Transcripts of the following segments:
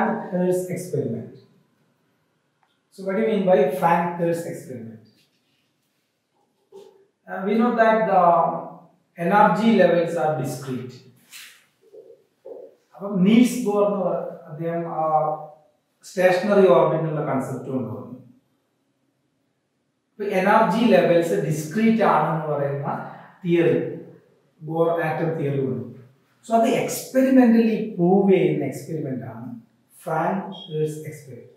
Frank Hertz experiment. So, what do you mean by Frank Hertz experiment? Uh, we know that the energy levels are discrete. അപ്പം Niels Bohr എന്ന് പറ- അദ്ദേഹം stationery ഓർബിറ്റിനുള്ള concept കൊണ്ടുവന്നു ഇപ്പൊ energy levels discrete ആണെന്ന് പറയുന്ന theory Bohr atom theory കൊണ്ടു so അത് എക്സ്പെരിമെന്റലി പ്രൂവ് ചെയ്യുന്ന എക്സ്പെരിമെന്റ് ആണ് Franck Hertz experiment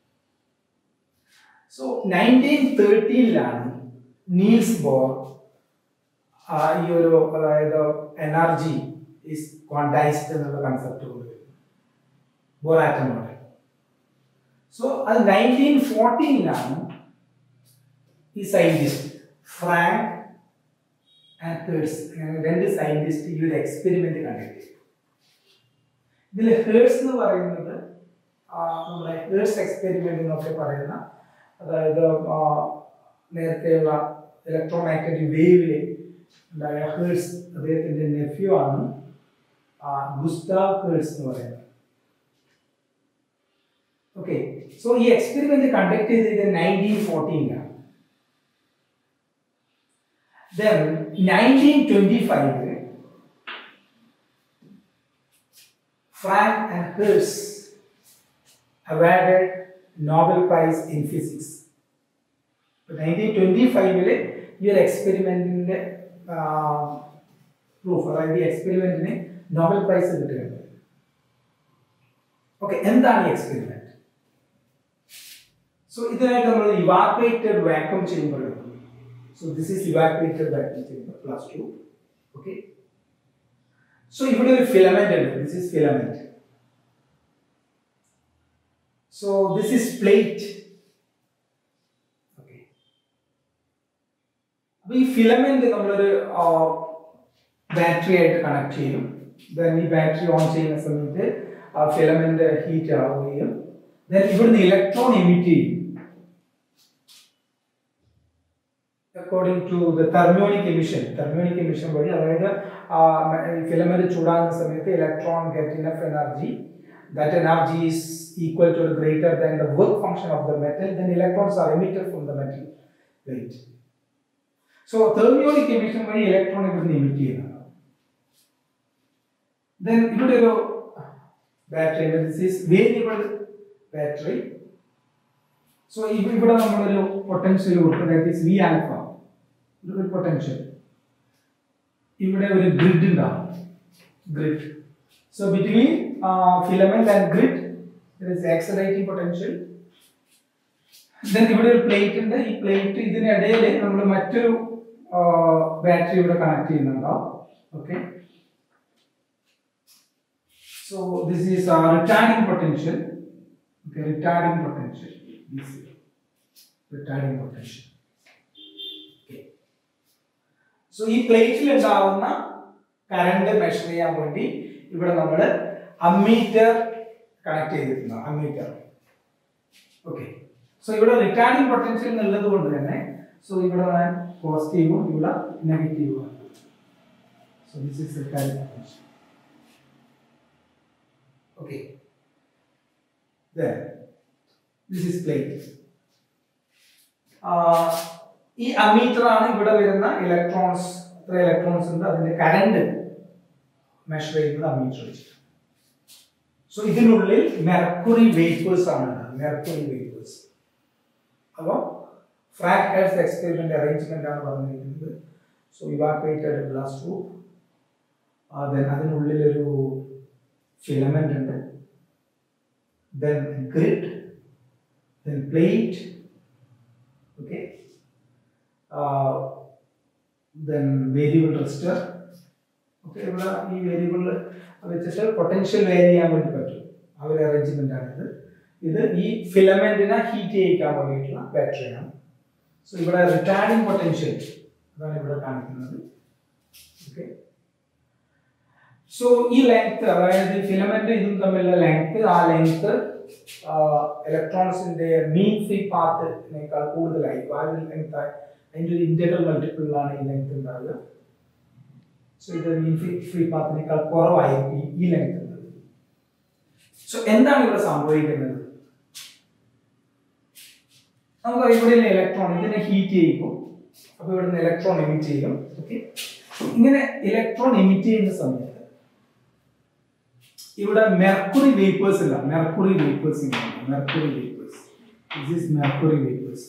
so nineteen തേർട്ടീനിലാണ് നീൽസ് ബോർ ആ, ഈ ഒരു അതായത് എനർജി ഈസ് ക്വാണ്ടൈസ്ഡ് എന്നുള്ള കൺസെപ്റ്റ് കൊണ്ടുവരുന്നത് ബോർ ആറ്റം മോഡൽ സോ അത് നയൻറ്റീൻ ഫോർട്ടീനിലാണ് ഈ സയന്റിസ്റ്റ് ഫ്രാങ്ക് ആൻഡ് ഹേഴ്സ് അങ്ങനെ രണ്ട് സയന്റിസ്റ്റ് ഈ ഒരു എക്സ്പെരിമെന്റ് കണ്ടക്ട് ചെയ്തു ഇതിൽ ഹേഴ്സ് എന്ന് പറയുന്നത് ആ, നമ്മുടെ ഹേഴ്സ് എക്സ്പെരിമെന്റ് എന്നൊക്കെ പറയുന്ന അതായത് ആ, നേരത്തെയുള്ള ഇലക്ട്രോമാഗ്നറ്റിക് വേവിൽ ഉണ്ടായ ഹേഴ്സ് അദ്ദേഹത്തിന്റെ നെഫ്യൂ ആണ് ആ, ഗുസ്താവ് ഹേഴ്സ് എന്ന് പറയുന്നത് ഓക്കെ സോ ഈ എക്സ്പെരിമെന്റ് കണ്ടക്ട് ചെയ്തത് നയൻറ്റീൻ ഫോർട്ടീനിലാണ് Then 1925 Frank and Hertz awarded Nobel Prize in Physics. Nineteen twenty ഫൈവില് ഈ ഒരു എക്സ്പെരിമെന്റിന്റെ പ്രൂഫ് അതായത് ഈ എക്സ്പെരിമെന്റിന് നോബൽ പ്രൈസ് കിട്ടുകയുണ്ട് ഓക്കെ എന്താണ് ഈ എക്സ്പെരിമെന്റ് സോ ഇതിനായിട്ട് നമ്മൾ ഇവാക്വേറ്റഡ് വാക്വം ചെയ്യുമ്പോൾ So this is evacuated vacuum chamber plus 2. Okay. So ഇവിടെ ഒരു ഫിലമെന്റ് ഉണ്ട് this is filament so this is plate okay അപ്പൊ ഈ ഫിലമെന്റ് നമ്മളൊരു ബാറ്ററി ആയിട്ട് കണക്ട് ചെയ്യും ദെൻ ഈ ബാറ്ററി ഓൺ ചെയ്യുന്ന സമയത്ത് ആ ഫിലമെന്റ് ഹീറ്റ് ആവുകയും ദെൻ ഇവിടുന്ന് ഇലക്ട്രോൺ എമിറ്റ് ചെയ്യും according to the thermionic emission thermionic emission വഴി അതായത് ഫിലമെന്റ് ചൂടാകുന്ന സമയത്ത് electron get enough energy that energy is equal to greater than the work function of the metal then electrons are emitted from the metal plate so thermionic emission വഴി electron ഇവിടുന്ന് emit ചെയ്യുന്നതാണ് then ഇവിടെ ഒരു battery ഉണ്ട് this is variable battery so ഇവിടെ നമ്മളൊരു potential കൊടുക്കും that is V alpha ഒരു പൊട്ടൻഷ്യൽ ഇവിടെ ഒരു ഗ്രിഡ് ഉണ്ടാവും grid so between filament and grid accelerating potential then ഇവിടെ ഒരു പ്ലേറ്റ് ഉണ്ട് ഈ പ്ലേറ്റ് ഇതിനിടയിൽ നമ്മൾ മറ്റൊരു ബാറ്ററി ഇവിടെ കണക്ട് ചെയ്യുന്നുണ്ടാവും okay so this is retarding potential okay retarding potential this is retarding potential okay so ഈ പ്ലേറ്റിൽ ഉണ്ടാവുന്ന കറണ്ട് മെഷർ ചെയ്യാൻ വേണ്ടി ഇവിടെ നമ്മൾ അമ്മീറ്റർ കണക്ട് ചെയ്തിട്ടുണ്ട് അമ്മീറ്റർ ഓക്കെ സോ ഇവിടെ റിട്ടാർഡിംഗ് പൊട്ടൻഷ്യൽ എന്നുള്ളത് കൊണ്ട് തന്നെ സോ ഇവിടെ ഞാൻ പോസിറ്റീവും ഇവിടെ നെഗറ്റീവും so this is retarding potential okay There. This is plate. Uh, ഈ അമീറ്റർ ആണ് ഇവിടെ വരുന്ന ഇലക്ട്രോൺസ് എത്ര ഇലക്ട്രോൺസ് ഉണ്ട് അതിന്റെ കറണ്ട് മെഷർ ചെയ്യുന്നത് അമീറ്റർ വെച്ചിട്ട് സോ ഇതിനുള്ളിൽ മെർക്കുറി വേപ്പേഴ്സ് ആണ് മെർക്കുറി വേപ്പേഴ്സ് അപ്പോൾ ഫ്രാക്ടേഴ്സ് എക്സ്പെരിമെന്റ് അറേഞ്ച്മെന്റ് ആണ് പറഞ്ഞിരിക്കുന്നത് so evacuated glass tube then അതിനുള്ളിൽ ഒരു ഫിലമെന്റ് ഉണ്ട് then grid, then plate, okay, uh, then variable resistor, okay, ഇവിടെ ഈ വേരിയബിൾ വെച്ചിട്ട് പൊട്ടൻഷ്യൽ വേരി ചെയ്യാൻ വേണ്ടി പറ്റും ആ ഒരു അറേഞ്ച്മെന്റ് ആണിത് ഇത് ഈ ഫിലമെന്റിനെ ഹീറ്റ് ചെയ്യിക്കാൻ വേണ്ടിയിട്ടുള്ള ബാറ്ററിയാണ് സോ ഇവിടെ റിട്ടാർഡിംഗ് പൊട്ടൻഷ്യൽ അതാണ് ഇവിടെ കാണിക്കുന്നത് ഓക്കെ സോ ഈ ലെങ്ത് അതായത് ഫിലമെന്റ് ഇതും തമ്മിലുള്ള ലെങ്ത് ആ ലെങ്ത് ഇലക്ട്രോൺസിന്റെ മീൻ ഫ്രീ പാത്തിനേക്കാൾ കൂടുതലായി വാല്യൂ ലെങ്ത് അതിന്റെ ഒരു ഇന്റഗ്രൽ മൾട്ടിപ്പിളിലാണ് ഈ ലെങ്ത് ഉണ്ടാവുക സോ ഇത് മീൻ ഫ്രീ ഫ്രീ പാത്തിനേക്കാൾ കുറവായിരിക്കും ഈ ലെങ്ത് സോ എന്താണ് ഇവിടെ സംഭവിക്കുന്നത് നമുക്ക് ഇവിടെ ഇലക്ട്രോൺ ഇതിനെ ഹീറ്റ് ചെയ്യിക്കും അപ്പൊ ഇവിടുന്ന് ഇലക്ട്രോൺ എമിറ്റ് ചെയ്യും ഓക്കെ ഇങ്ങനെ ഇലക്ട്രോൺ എമിറ്റ് ചെയ്യുന്ന സമയത്ത് ഇവിടെ മെർക്കുറി വേപ്പേഴ്സ് ഇല്ല mercury vapours mercury vapours this is mercury vapours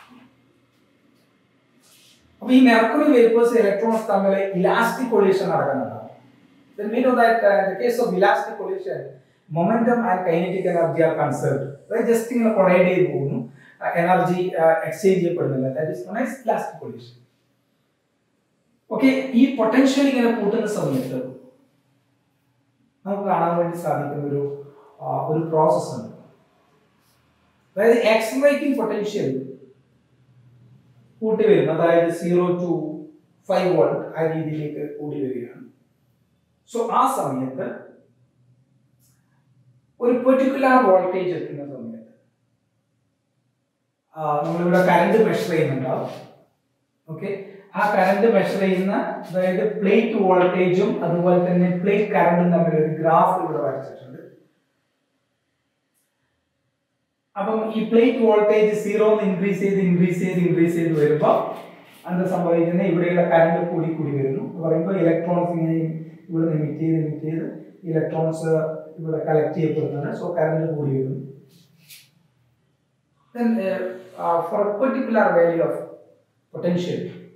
അപ്പൊ ഈ മെർക്കുറി വേപ്പേഴ്സ് ഇലക്ട്രോൺസ് തമ്മിൽ ഇലാസ്റ്റിക് കൊളീഷൻ നടക്കുന്നുണ്ടാവും Then we know that uh, in the case of elastic collision, momentum and kinetic energy are conserved. അതായത് just ഇങ്ങനെ collide ചെയ്ത് പോകുന്നു energy exchange ചെയ്യപ്പെടുന്നില്ല that is non as elastic collision okay ഈ potential ഇങ്ങനെ കൂട്ടുന്ന സമയത്ത് നമുക്ക് കാണാൻ വേണ്ടി സാധിക്കുന്ന ഒരു ആ, ഒരു പ്രോസസ് ഉണ്ട് അതായത് എക്സലറേറ്റിംഗ് പൊട്ടൻഷ്യൽ കൂട്ടി വരുന്നു അതായത് സീറോ ടു ഫൈവ് വോൾട്ട് ആ രീതിയിലേക്ക് കൂടി വരികയാണ് സോ ആ സമയത്ത് ഒരു പെർട്ടിക്കുലർ വോൾട്ടേജ് എത്തുന്ന സമയത്ത് ആ, നമ്മളിവിടെ കറണ്ട് മെഷർ ചെയ്യുന്നുണ്ടാവും ഓക്കെ ആ കറണ്ട് മെഷർ ചെയ്യുന്ന അതായത് പ്ലേറ്റ് വോൾട്ടേജും അതുപോലെ തന്നെ പ്ലേറ്റ് കറണ്ടും തമ്മിൽ ഒരു ഗ്രാഫ് ഇവിടെ വരച്ചിട്ടുണ്ട് അപ്പം ഈ പ്ലേറ്റ് വോൾട്ടേജ് സീറോ ഇൻക്രീസ് ചെയ്ത് ഇൻക്രീസ് ചെയ്ത് ഇൻക്രീസ് ചെയ്ത് വരുമ്പോൾ എന്താ സംഭവിക്കുന്നത് ഇവിടെയുള്ള കറണ്ട് കൂടി കൂടി വരുന്നു എന്ന് പറയുമ്പോൾ ഇലക്ട്രോൺസ് ഇങ്ങനെ ഇവിടെ എമിറ്റ് ചെയ്ത് എമിറ്റ് ചെയ്ത് ഇലക്ട്രോൺസ് ഇവിടെ കളക്ട് ചെയ്യപ്പെടുന്നതാണ് സോ കറണ്ട് കൂടി വരുന്നു then uh, uh, for a particular value of potential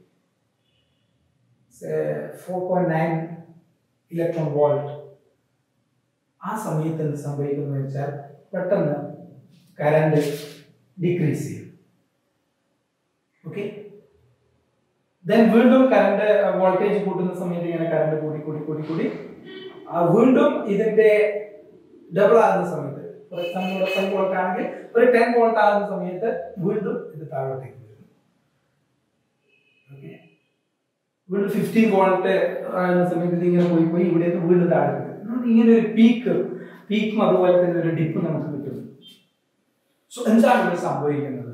say 4.9 electron volt ആ സമയത്ത് എന്ത് സംഭവിക്കുന്നു വെച്ചാൽ പെട്ടെന്ന് കറണ്ട് ഡിക്രീസ് ചെയ്യും ഓക്കെ ദെൻ വീണ്ടും കറണ്ട് വോൾട്ടേജ് കൂട്ടുന്ന സമയത്ത് ഇങ്ങനെ കറണ്ട് കൂടി കൂടി കൂടി കൂടി ആ വീണ്ടും ഇതിന്റെ ഡബിൾ ആകുന്ന സമയത്ത് ഫോർ എക്സാമ്പിൾ ഇവിടെ ഫൈവ് വോൾട്ട് ആണെങ്കിൽ ഒരു ടെൻ വോൾട്ട് ആകുന്ന സമയത്ത് വീണ്ടും ഇത് താഴോട്ടേക്ക് വരുന്നു ഓക്കെ വീണ്ടും ഫിഫ്റ്റീൻ വോൾട്ട് ആകുന്ന സമയത്ത് ഇത് ഇങ്ങനെ പോയി പോയി ഇവിടെ വീണ്ടും താഴെ വരും നമുക്ക് ഇങ്ങനെ ഒരു പീക്ക് പീക്കും അതുപോലെ തന്നെ ഒരു ഡിപ്പ് നമുക്ക് കിട്ടുന്നു സോ എന്താണ് ഇവിടെ സംഭവിക്കുന്നത്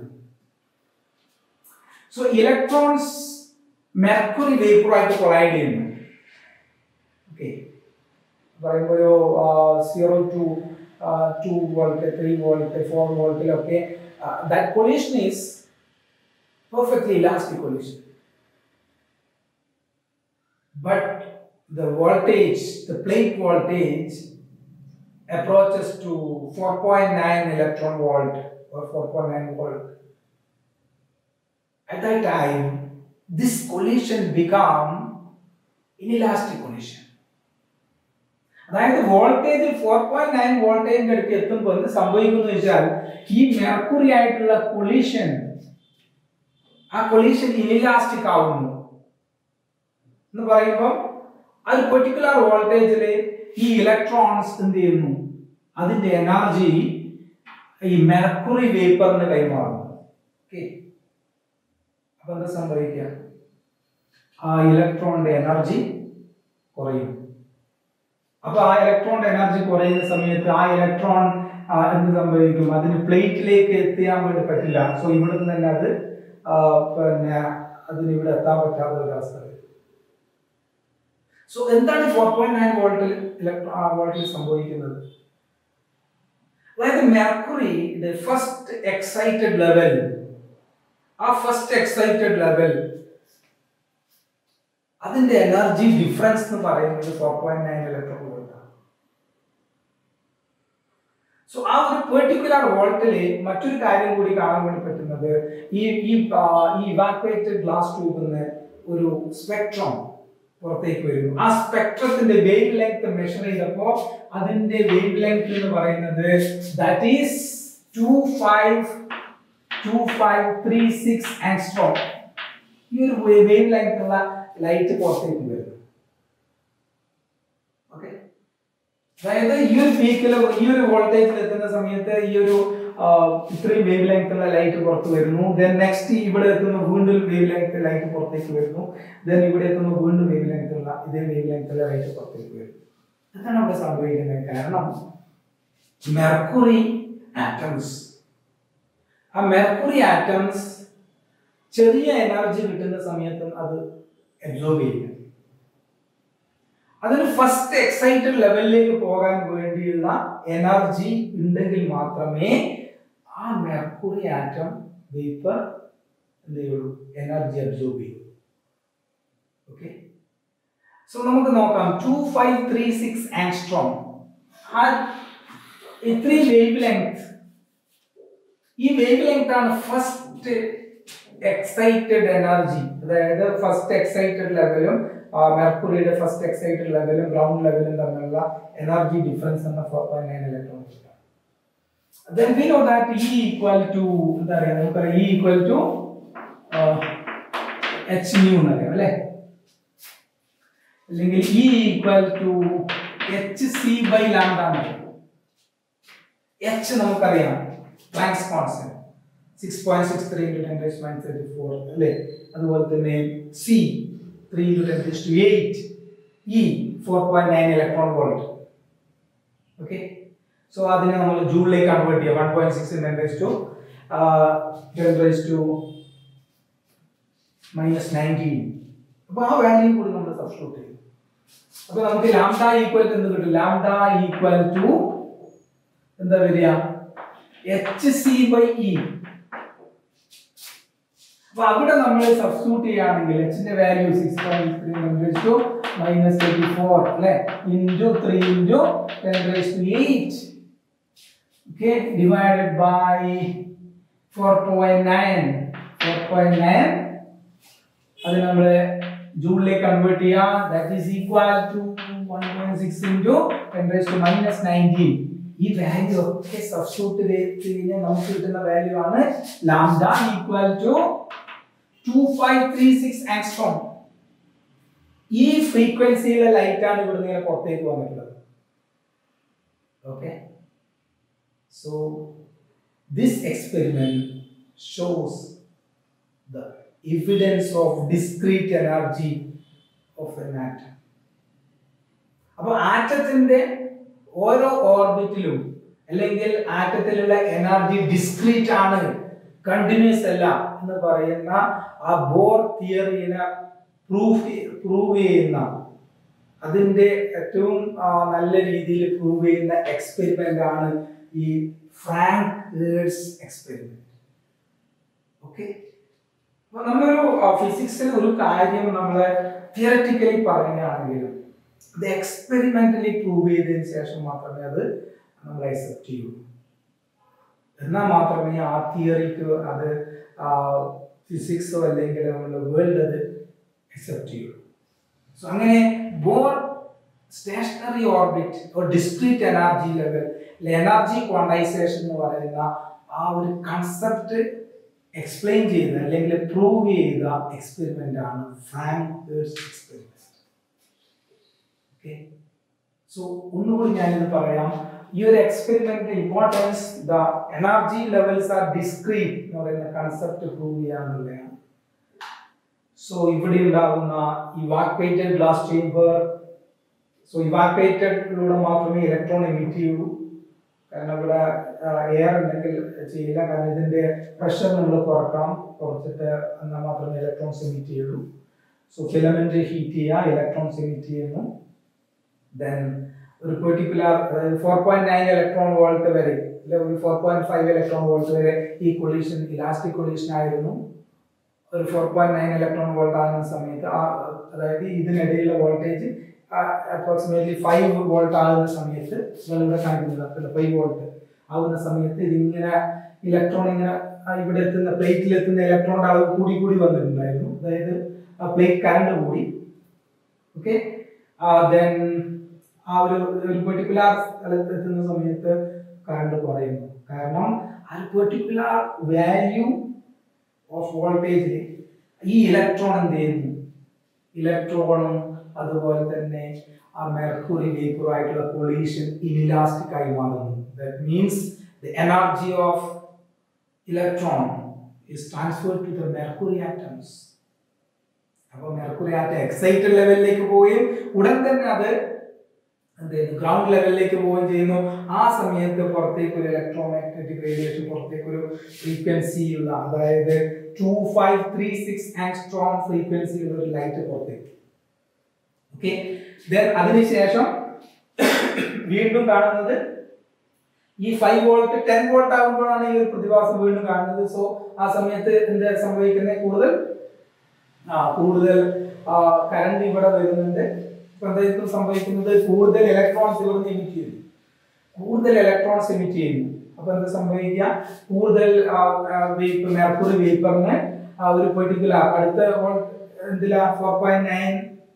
സോ ഇലക്ട്രോൺസ് മെർക്കുറി വേപ്പറായിട്ട് കൊളൈഡ് ചെയ്യുന്നു ഓക്കെ പറയുമ്പോൾ ഒരു zero to two volt three volt four വോൾട്ടിലൊക്കെ that collision is perfectly elastic collision but the voltage, the plate voltage approaches to 4.9 electron volt or 4.9 volt. At that time, this collision become inelastic collision. അതായത് voltage four point nine വോൾട്ടേജിന്റെ അടുത്ത് എത്തുമ്പോൾ എന്ത് സംഭവിക്കുന്നു വെച്ചാൽ ഈ mercury ആയിട്ടുള്ള collision ആ കൊളീഷൻ ഇനിലാസ്റ്റിക് ആവുന്നു എന്ന് പറയുമ്പോൾ ആ ഒരു പെർട്ടിക്കുലർ വോൾട്ടേജിൽ ഈ ഇലക്ട്രോൺസ് എന്ത് ചെയ്യുന്നു അതിന്റെ എനർജി ഈ മെർക്കുറി വേപ്പറിന് കൈമാറുന്നു ഓക്കെ അപ്പൊ എന്താ സംഭവിക്കുക ആ ഇലക്ട്രോണിന്റെ എനർജി കുറയും അപ്പൊ ആ ഇലക്ട്രോണിന്റെ എനർജി കുറയുന്ന സമയത്ത് ആ ഇലക്ട്രോൺ എന്ത് സംഭവിക്കും അതിന് പ്ലേറ്റിലേക്ക് എത്തിയാൻ വേണ്ടി പറ്റില്ല സോ ഇവിടെ നിന്ന് തന്നെ അത് ആ, പിന്നെ അതിന് ഇവിടെ എത്താൻ പറ്റാത്ത ഒരു അവസ്ഥ വരും സോ എന്താണ് ഫോർ പോയിന്റ് നയൻ വോൾട്ടിൽ ഇലക്ട്രോ വോൾട്ടിൽ സംഭവിക്കുന്നത് അതായത് മെർക്കുറി ഫസ്റ്റ് എക്സൈറ്റഡ് ലെവൽ ആ ഫസ്റ്റ് എക്സൈറ്റഡ് ലെവൽ അതിന്റെ എനർജി ഡിഫറൻസ് എന്ന് പറയുന്നത് ഫോർ പോയിന്റ് നയൻ ഇലക്ട്രോൺ വോൾട്ടാണ് സോ ആ ഒരു പെർട്ടിക്കുലർ വോൾട്ടില് മറ്റൊരു കാര്യം കൂടി കാണാൻ വേണ്ടി പറ്റുന്നത് ഈ ഈ ആ, ഈ ഇവാക്വേറ്റഡ് ഗ്ലാസ് ട്യൂബിൽ നിന്ന് ഒരു സ്പെക്ട്രം പുറത്തേക്ക് വരുന്നു ആ സ്പെക്ട്രത്തിന്റെ വേവ് ലെങ്ത് മെഷർ ചെയ്തപ്പോ അതിന്റെ വേവ് ലെങ്ത് എന്ന് പറയുന്നത് that is two five two five three six angstrom ഈ ഒരു വേവ് ലെങ്ത് ഉള്ള ലൈറ്റ് പുറത്തേക്ക് വരുന്നു ഓക്കെ അതായത് ഈ ഒരു പീക്കിൽ ഈ ഒരു വോൾട്ടേജിൽ എത്തുന്ന സമയത്ത് ഈ ഒരു ആ, ഇത്രയും വേവ് ലെങ്ത് ഉള്ള ലൈറ്റ് പുറത്ത് വരുന്നു ദെൻ നെക്സ്റ്റ് ഇവിടെ എത്തുമ്പോൾ വീണ്ടും വേവ് ലെങ്ത് ലൈറ്റ് പുറത്തേക്ക് വരുന്നു ദെൻ ഇവിടെ എത്തുമ്പോൾ വീണ്ടും വേവ് ലെങ്ത് ഉള്ള ഇതേ വേവ് ലെങ്ത് ഉള്ള ലൈറ്റ് പുറത്തേക്ക് വരുന്നു അതാണ് അവിടെ സംഭവിക്കുന്നത് കാരണം മെർക്കുറി ആറ്റംസ് ആ മെർക്കുറി ആറ്റംസ് ചെറിയ എനർജി കിട്ടുന്ന സമയത്തും അത് അബ്സോർബ് ചെയ്യും അതിന് ഫസ്റ്റ് എക്സൈറ്റഡ് ലെവലിലേക്ക് പോകാൻ വേണ്ടിയുള്ള എനർജി ഉണ്ടെങ്കിൽ മാത്രമേ ആ മെർക്കുറി ആറ്റം വേപ്പർ എന്ത് ചെയ്യുള്ളൂ എനർജി അബ്സോർബ് ചെയ്യൂ ഓക്കെ സോ നമുക്ക് നോക്കാം two five three six angstrom ആ ഇത്രയും വേവ് ലെങ്ത് ഈ വേവ് ലെങ്ത് ആണ് ഫസ്റ്റ് എക്സൈറ്റഡ് എനർജി അതായത് ഫസ്റ്റ് എക്സൈറ്റഡ് ലെവലും മെർക്കുറിയുടെ ഫസ്റ്റ് എക്സൈറ്റഡ് ലെവലും ഗ്രൗണ്ട് ലെവലും തമ്മിലുള്ള എനർജി ഡിഫറൻസ് എന്ന four point nine electron then we know that E equal to എന്താ പറയാ നമുക്കറിയാം E equal to H nu എന്നറിയാം അല്ലേ അല്ലെങ്കിൽ E equal to H C by lambda എന്നറിയാം എച്ച് നമുക്കറിയാം Planck's constant six point six three into ten raise minus thirty four അല്ലേ അതുപോലെ തന്നെ C three into ten raise to eight E four point nine electron volt okay so അതിനെ നമ്മൾ ജൂളിലേക്ക് convert ചെയ്യുക one point six ten raise to ten raise to minus nineteen അപ്പോൾ ആ value കൂടി നമ്മൾ സബ്സ്റ്റിറ്റ്യൂട്ട് ചെയ്യും അപ്പോൾ നമുക്ക് ലാംഡ ഈക്വൽ എന്ത് കിട്ടും ലാംഡ ഈക്വൽ ടു എന്താ വരിക എച്ച് സി ബൈ ഇ അപ്പൊ അവിടെ നമ്മൾ സബ്സ്റ്റിറ്റ്യൂട്ട് ചെയ്യുകയാണെങ്കിൽ എച്ചിന്റെ value six point three hundred to minus thirty four അല്ലെ into three into ten raise to eight okay divided by four point nine four point nine അത് നമ്മൾ ജൂളിലേക്ക് കൺവേർട്ട് ചെയ്യാം that is equal to one point six into ten raise to minus nineteen ഈ value ഒക്കെ substitute ചെയ്ത് കഴിഞ്ഞാൽ നമുക്ക് കിട്ടുന്ന വാല്യൂ ആണ് lambda equal to two five three six angstrom ഈ ഫ്രീക്വൻസിയിലെ ലൈറ്റ് ആണ് ഇവിടുന്ന് ഇങ്ങനെ പുറത്തേക്ക് വന്നിട്ടുള്ളത് okay so this experiment shows the evidence of discrete energy of an atom അപ്പൊ ആറ്റത്തിന്റെ ഓരോ ഓർബിറ്റിലും അല്ലെങ്കിൽ ആറ്റത്തിലുള്ള എനർജി ഡിസ്ക്രീറ്റ് ആണ് കണ്ടിന്യൂസ് അല്ല എന്ന് പറയുന്ന ആ ബോർ തിയറിനെ പ്രൂഫ് പ്രൂവ് ചെയ്യുന്ന അതിന്റെ ഏറ്റവും ആ, നല്ല രീതിയിൽ പ്രൂവ് ചെയ്യുന്ന എക്സ്പെരിമെന്റ് ആണ് ഈ ഫ്രാങ്ക് ഹേഴ്സ് എക്സ്പെരിമെന്റ് ഓക്കെ അപ്പൊ നമ്മളൊരു ഫിസിക്സിൽ ഒരു കാര്യം നമ്മൾ തിയററ്റിക്കലി പറയുകയാണെങ്കിലും ഇത് എക്സ്പെരിമെന്റലി പ്രൂവ് ചെയ്തതിന് ശേഷം മാത്രമേ അത് നമ്മൾ അക്സെപ്റ്റ് ചെയ്യുള്ളൂ എന്നാൽ മാത്രമേ ആ തിയറിക്ക് അത് ഫിസിക്സോ അല്ലെങ്കിൽ നമ്മുടെ വേൾഡ് അത് അക്സെപ്റ്റ് ചെയ്യുള്ളൂ സോ അങ്ങനെ ബോർ സ്റ്റേഷനറി ഓർബിറ്റ് ഒരു discrete energy level energy quantization എന്ന് പറയുന്ന ആ ഒരു കൺസെപ്റ്റ് എക്സ്പ്ലെയിൻ ചെയ്ത അല്ലെങ്കിൽ പ്രൂവ് ചെയ്ത എക്സ്പെരിമെന്റ് ആണ് ഫ്രാങ്ക് എക്സ്പെരിമെന്റ് ഓക്കെ സോ ഒന്നുകൂടി ഞാനിത് പറയാം ഈ ഒരു experiment importance the energy levels are discrete എന്ന് പറയുന്ന കൺസെപ്റ്റ് പ്രൂവ് ചെയ്യാന്നുള്ളതാണ് സോ ഇവിടെ ഉണ്ടാകുന്ന ഇവാക്വേറ്റഡ് ഗ്ലാസ് ചേംബർ സോ ഇവാക്വേറ്റഡിലൂടെ മാത്രമേ ഇലക്ട്രോൺ എമിറ്റ് ചെയ്യൂ കാരണം ഇവിടെ എയർ ഉണ്ടെങ്കിൽ ചെയ്യില്ല കാരണം ഇതിന്റെ പ്രഷർ നമ്മൾ കുറക്കണം കുറച്ചിട്ട് എന്നാൽ മാത്രമേ ഇലക്ട്രോൺസ് എമിറ്റ് ചെയ്യുള്ളൂ സോ ഫിലമെന്റ് ഹീറ്റ് ചെയ്യുക ഇലക്ട്രോൺസ് എമിറ്റ് ചെയ്യുന്നു ദെൻ ഒരു പെർട്ടിക്കുലർ അതായത് four point nine electron volt വരെ അല്ലെ ഒരു four point five electron volt വരെ ഈ കൊളീഷൻ ഇലാസ്റ്റിക് കൊളീഷൻ ആയിരുന്നു ഒരു four point nine electron volt ആകുന്ന സമയത്ത് ആ അതായത് ഇതിനിടയിലുള്ള വോൾട്ടേജ് അപ്രോക്സിമേറ്റ്ലി ഫൈവ് വോൾട്ട് ആകുന്ന സമയത്ത് നിങ്ങളിവിടെ കാണിക്കുന്നത് ഫൈവ് വോൾട്ട് ആകുന്ന സമയത്ത് ഇതിങ്ങനെ ഇലക്ട്രോൺ ഇങ്ങനെ ആ ഇവിടെ എത്തുന്ന പ്ലേറ്റിൽ എത്തുന്ന ഇലക്ട്രോണിന്റെ അളവ് കൂടി കൂടി വന്നിട്ടുണ്ടായിരുന്നു അതായത് ആ പ്ലേറ്റ് കറണ്ട് കൂടി ഓക്കെ ദെൻ ആ ഒരു ഒരു പെർട്ടിക്കുലർ സ്ഥലത്ത് എത്തുന്ന സമയത്ത് കറണ്ട് കുറയുന്നു കാരണം ആ ഒരു പെർട്ടിക്കുലർ വാല്യൂ ഓഫ് വോൾട്ടേജിൽ ഈ ഇലക്ട്രോൺ എന്ത് ചെയ്യുന്നു ഇലക്ട്രോണും അതുപോലെ തന്നെ ആ മെർക്കുറി വേപ്പറുമായിട്ടുള്ള കൊളീഷൻ ഇനിലാസ്റ്റിക് ആയി മാറുന്നു that means the energy of electron is transferred to the mercury atoms അപ്പോൾ മെർക്കുറി ആറ്റം എക്സൈറ്റഡ് ലെവലിലേക്ക് പോവുകയും ഉടൻ തന്നെ അത് എന്ത് ചെയ്യുന്നു ഗ്രൗണ്ട് ലെവലിലേക്ക് പോവുകയും ചെയ്യുന്നു ആ സമയത്ത് പുറത്തേക്ക് ഒരു ഇലക്ട്രോ മാഗ്നറ്റിക് റേഡിയേഷൻ പുറത്തേക്ക് ഒരു ഫ്രീക്വൻസി ഉള്ള അതായത് two five three six angstrom frequency ഉള്ള ഒരു ലൈറ്റ് പുറത്തേക്ക് ഓക്കെ ദെൻ അതിനുശേഷം വീണ്ടും കാണുന്നത് ഈ ഫൈവ് വോൾട്ട് ടെൻ വോൾട്ട് ആകുമ്പോഴാണ് ഈ ഒരു പ്രതിഭാസം വീണ്ടും കാണുന്നത് സോ ആ സമയത്ത് എന്താ സംഭവിക്കുന്നത് കൂടുതൽ ആ കൂടുതൽ കറണ്ട് ഇവിടെ വരുന്നുണ്ട് ഇപ്പൊ എന്തായിരിക്കും സംഭവിക്കുന്നത് കൂടുതൽ ഇലക്ട്രോൺസ് ഇവിടുന്ന് എമിറ്റ് ചെയ്യുന്നു കൂടുതൽ ഇലക്ട്രോൺസ് എമിറ്റ് ചെയ്യുന്നു അപ്പൊ എന്താ സംഭവിക്കുക കൂടുതൽ വേപ്പർ മെർക്കുറി വേപ്പറിന് ഒരു പെർട്ടിക്കുലർ അടുത്ത വോൾട്ട് എന്തിലാ four point nine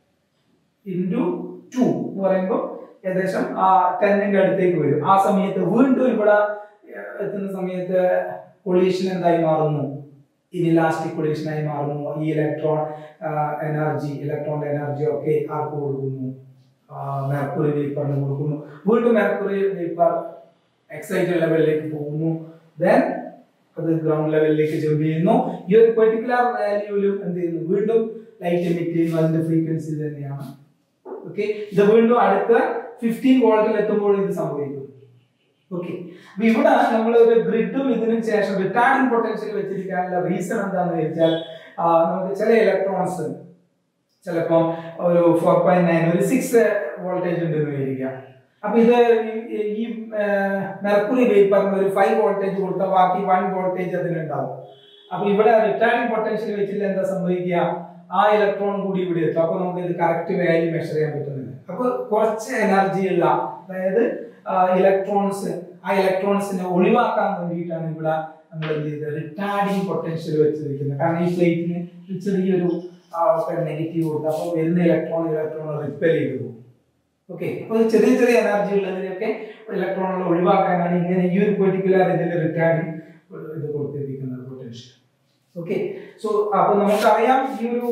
into two എന്ന് പറയുമ്പോൾ ഏകദേശം ആ ടെന്നിന്റെ അടുത്തേക്ക് വരും ആ സമയത്ത് വീണ്ടും ഇവിടെ ഏർ, എത്തുന്ന സമയത്ത് കൊളീഷൻ എന്തായി മാറുന്നു ഇനിലാസ്റ്റിക് കൊളീഷനായി മാറുന്നു ഈ ഇലക്ട്രോൺ എനർജി ഇലക്ട്രോണിന്റെ എനർജി ഒക്കെ ആർക്ക് കൊടുക്കുന്നു മെർക്കുറി വേപ്പറിന് കൊടുക്കുന്നു വീണ്ടും മെർക്കുറി വേപ്പർ എക്സൈറ്റഡ് ലെവലിലേക്ക് പോകുന്നു ദെൻ അത് ഗ്രൗണ്ട് ലെവലിലേക്ക് ജമ്പ് ചെയ്യുന്നു ഈ ഒരു പെർട്ടിക്കുലർ വാല്യൂവിലും എന്ത് ചെയ്യുന്നു വീണ്ടും ലൈറ്റ് എമിറ്റ് ചെയ്യുന്നു അതിന്റെ ഫ്രീക്വൻസി തന്നെയാണ് ഓക്കെ ഇത് വീണ്ടും അടുത്ത ഫിഫ്റ്റീൻ വോൾട്ടിൽ എത്തുമ്പോൾ ഇത് സംഭവിക്കും ഓക്കെ അപ്പൊ ഇവിടെ നമ്മൾ ഒരു ഗ്രിഡും ഇതിനും ശേഷം റിട്ടാർഡിംഗ് പൊട്ടൻഷ്യൽ വെച്ചിരിക്കാനുള്ള റീസൺ എന്താണെന്ന് വെച്ചാൽ ആ, നമുക്ക് ചില ഇലക്ട്രോൺസ് ചിലപ്പം ഒരു ഫോർ പോയിന്റ് നയൻ ഒരു സിക്സ് വോൾട്ടേജ് ഉണ്ടെന്ന് വിചാരിക്കാം അപ്പൊ ഇത് ഈ- ഈ മെർക്കുറി വേപ്പറിന് ഒരു ഫൈവ് വോൾട്ടേജ് കൊടുത്താൽ ബാക്കി വൺ വോൾട്ടേജ് അതിനുണ്ടാവും അപ്പൊ ഇവിടെ റിട്ടാർഡിംഗ് പൊട്ടൻഷ്യൽ വെച്ചിട്ട് എന്താ സംഭവിക്കുക ആ ഇലക്ട്രോൺ കൂടി ഇവിടെ എത്തും അപ്പൊ നമുക്ക് ഇത് കറക്റ്റ് വാല്യൂ മെഷർ ചെയ്യാൻ പറ്റുന്നില്ല അപ്പൊ കുറച്ച് എനർജി ഉള്ള അതായത് ഇലക്ട്രോൺസ് ആ ഇലക്ട്രോൺസിനെ ഒഴിവാക്കാൻ വേണ്ടിയിട്ടാണ് ഇവിടെ നമ്മൾ എന്ത് ചെയ്തത് റിട്ടാർഡിംഗ് പൊട്ടൻഷ്യൽ വെച്ചിരിക്കുന്നത് കാരണം ഈ പ്ലേറ്റിന് ഒരു ചെറിയൊരു നെഗറ്റീവ് കൊടുക്കുക അപ്പോൾ വരുന്ന ഇലക്ട്രോൺ ഇലക്ട്രോൺ റിപ്പൽ ചെയ്തു പോകും ഓക്കെ അപ്പോൾ ചെറിയ ചെറിയ എനർജി ഉള്ളതിനൊക്കെ ഇലക്ട്രോണുകൾ ഒഴിവാക്കാനാണ് ഇങ്ങനെ ഈ ഒരു പെർട്ടിക്കുലർ ഇതിൽ റിട്ടാർഡിംഗ് ഇത് കൊടുത്തിരിക്കുന്നത് പൊട്ടൻഷ്യൽ ഓക്കെ സോ അപ്പൊ നമുക്കറിയാം ഈ ഒരു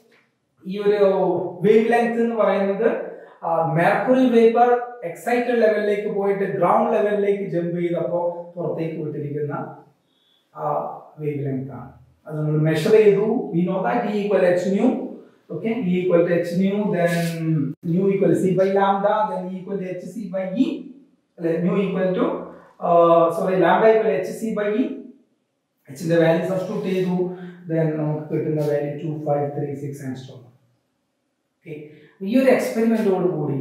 ഈ ഒരു വേവ് ലെങ്ത് എന്ന് പറയുന്നത് മെർക്കുറി വേപ്പർ എക്സൈറ്റഡ് ലെവലിലേക്ക് പോയിട്ട് ഗ്രൗണ്ട് ലെവലിലേക്ക് ജമ്പ് ചെയ്തപ്പോൾ പുറത്തേക്ക് വിട്ടിരിക്കുന്ന വേവ് ലെങ്ത് ആണ് അത് നമ്മൾ മെഷർ ചെയ്തു we know that E equal h nu okay E equal to h nu then nu equal c by lambda then equal to h C by E അല്ലെ nu equal to sorry lambda equal h C by E എച്ചിന്റെ value substitute ചെയ്തു then നമുക്ക് കിട്ടുന്ന value two five three six angstrom okay ഈ ഒരു എക്സ്പെരിമെന്റോട് കൂടി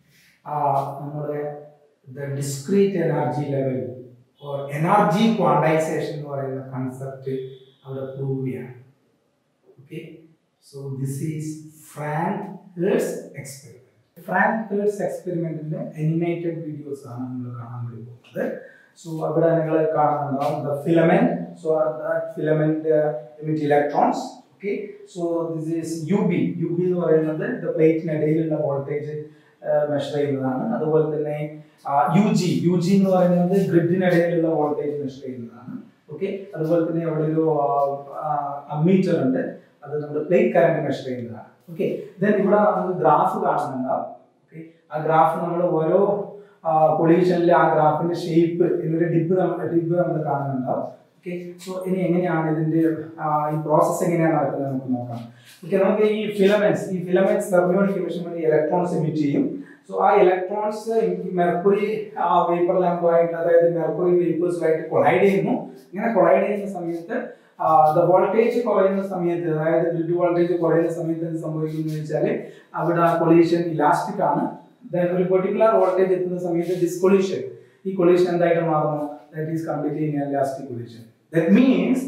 ആ, നമ്മുടെ discrete energy level or energy quantization എന്ന് പറയുന്ന കൺസെപ്റ്റ് അവിടെ പ്രൂവ് ചെയ്യാണ് okay so this is Franck Hertz experiment Franck Hertz എക്സ്പെരിമെന്റിന്റെ അനിമേറ്റഡ് വീഡിയോസ് ആണ് നമ്മൾ കാണാൻ വേണ്ടി പോകുന്നത് സോ അവിടെ നിങ്ങൾ കാണുന്നുണ്ടാവും the filament so filament emit electrons okay so this is U B U B എന്ന് പറയുന്നത് ദ പ്ലേറ്റിനിടയിലുള്ള വോൾട്ടേജ് മെഷർ ചെയ്യുന്നതാണ് അതുപോലെ തന്നെ യു ജി യു ജി എന്ന് പറയുന്നത് ഗ്രിഡിനിടയിലുള്ള വോൾട്ടേജ് മെഷർ ചെയ്യുന്നതാണ് ഓക്കെ അതുപോലെ തന്നെ അവിടെ ഒരു അമ്മീറ്റർ ഉണ്ട് അത് നമ്മൾ പ്ലേറ്റ് കറണ്ട് മെഷർ ചെയ്യുന്നതാണ് ഓക്കെ ദെൻ ഇവിടെ നമുക്ക് ഗ്രാഫ് കാണുന്നുണ്ടാവും ഓക്കെ ആ ഗ്രാഫ് നമ്മൾ ഓരോ പൊളീഷനിൽ ആ ഗ്രാഫിന്റെ ഷേപ്പ് ഇതിന്റെ ഡിപ്പ് നമ്മൾ ഡിപ്പ് നമ്മൾ കാണുന്നുണ്ടാവും ഓക്കെ സോ ഇനി എങ്ങനെയാണ് ഇതിന്റെ ആ, ഈ പ്രോസസ്സ് എങ്ങനെയാണ് നടക്കുന്നത് നമുക്ക് നോക്കാം ഓക്കെ നമുക്ക് ഈ ഫിലമെന്റ്സ് ഈ ഫിലമെന്റ്സ് തെർമിയോണിക് എമിഷൻ വഴി ഇലക്ട്രോൺസ് എമിറ്റ് ചെയ്യും സോ ആ ഇലക്ട്രോൺസ് മെർക്കുറി വേപ്പർ ലാമ്പുമായിട്ട് അതായത് മെർക്കുറി വേപ്പേഴ്സുമായിട്ട് കൊളൈഡ് ചെയ്യുന്നു ഇങ്ങനെ കൊളൈഡ് ചെയ്യുന്ന സമയത്ത് ദ വോൾട്ടേജ് കുറയുന്ന സമയത്ത് അതായത് ഗ്രിഡ് വോൾട്ടേജ് കുറയുന്ന സമയത്ത് എന്ത് സംഭവിക്കുന്നു വെച്ചാൽ അവിടെ കൊളീഷൻ ഇലാസ്റ്റിക് ആണ് Then ഒരു പെർട്ടിക്കുലർ വോൾട്ടേജ് എത്തുന്ന സമയത്ത് ഡിസ്കൊളീഷൻ ഈ കൊളീഷൻ എന്തായിട്ട് മാറുന്നു that is completely elastic collision that means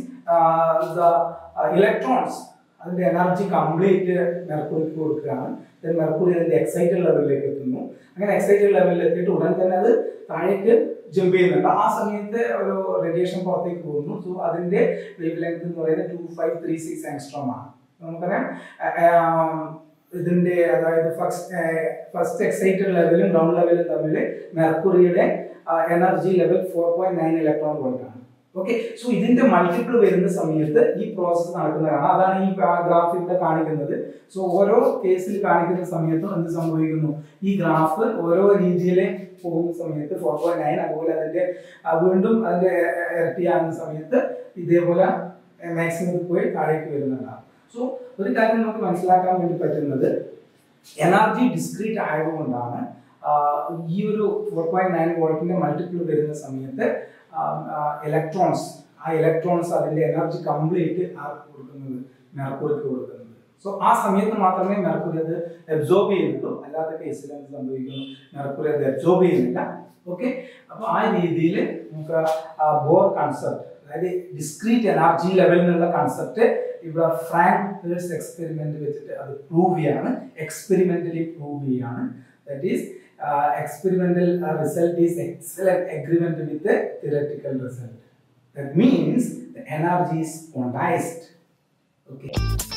the electrons അതിന്റെ എനർജി കംപ്ലീറ്റ് മെർക്കുറിക്ക് കൊടുക്കുകയാണ് ദെൻ മെർക്കുറി അതിന്റെ എക്സൈറ്റഡ് ലെവലിലേക്ക് എത്തുന്നു അങ്ങനെ എക്സൈറ്റഡ് ലെവലിൽ എത്തിയിട്ട് ഉടൻ തന്നെ അത് താഴേക്ക് ജമ്പ് ചെയ്യുന്നുണ്ട് ആ സമയത്ത് ഒരു റേഡിയേഷൻ പുറത്തേക്ക് പോകുന്നു സോ അതിന്റെ വേവ് ലെങ്ത് എന്ന് പറയുന്നത് two five three six angstrom ആണ് നമുക്കറിയാം ആം, ഇതിന്റെ അതായത് ഫസ്റ്റ് ഫസ്റ്റ് എക്സൈറ്റഡ് ലെവലും ഗ്രൗണ്ട് ലെവലും തമ്മിൽ മെർക്കുറിയുടെ energy level four point nine electron volt ആണ് ഓക്കെ സോ ഇതിന്റെ മൾട്ടിപ്പിൾ വരുന്ന സമയത്ത് ഈ പ്രോസസ്സ് നടക്കുന്നതാണ് അതാണ് ഈ ഗ്രാഫ് ഇവിടെ കാണിക്കുന്നത് സോ ഓരോ കേസിൽ കാണിക്കുന്ന സമയത്തും എന്ത് സംഭവിക്കുന്നു ഈ ഗ്രാഫ് ഓരോ രീതിയിൽ പോകുന്ന സമയത്ത് ഫോർ പോയിന്റ് നയൻ അതുപോലെ അതിന്റെ ആ, വീണ്ടും അതിന്റെ എ- ഇരട്ടിയാകുന്ന സമയത്ത് ഇതേപോലെ മാക്സിമം പോയി താഴേക്ക് വരുന്നതാണ് സോ ഒരു കാര്യം നമുക്ക് മനസ്സിലാക്കാൻ വേണ്ടി പറ്റുന്നത് എനർജി ഡിസ്ക്രീറ്റ് ആയതുകൊണ്ടാണ് ആ, ഈ ഒരു ഫോർ പോയിന്റ് നയൻ വോൾട്ടിന്റെ മൾട്ടിപ്പിൾ വരുന്ന സമയത്ത് ഇലക്ട്രോൺസ് ആ ഇലക്ട്രോൺസ് അതിന്റെ എനർജി കംപ്ലീറ്റ് ആർക്ക് കൊടുക്കുന്നത് മെർക്കുറിക്ക് കൊടുക്കുന്നത് സോ ആ സമയത്ത് മാത്രമേ മെർക്കുറി അത് അബ്സോർബ് ചെയ്യുന്നുള്ളൂ അല്ലാത്ത കേസിൽ എന്ത് സംഭവിക്കുന്നു മെർക്കുറി അത് അബ്സോർബ് ചെയ്യുന്നില്ല ഓക്കെ അപ്പൊ ആ രീതിയിൽ നമുക്ക് ആ ബോർ കൺസെപ്റ്റ് അതായത് ഡിസ്ക്രീറ്റ് എനർജി ലെവൽ എന്നുള്ള കൺസെപ്റ്റ് ഇവിടെ ഫ്രാങ്ക് പേഴ്സ് എക്സ്പെരിമെന്റ് വെച്ചിട്ട് അത് പ്രൂവ് ചെയ്യാണ് എക്സ്പെരിമെന്റലി പ്രൂവ് ചെയ്യാണ് that is experimental result is excellent agreement with theoretical result that means the energy is quantized okay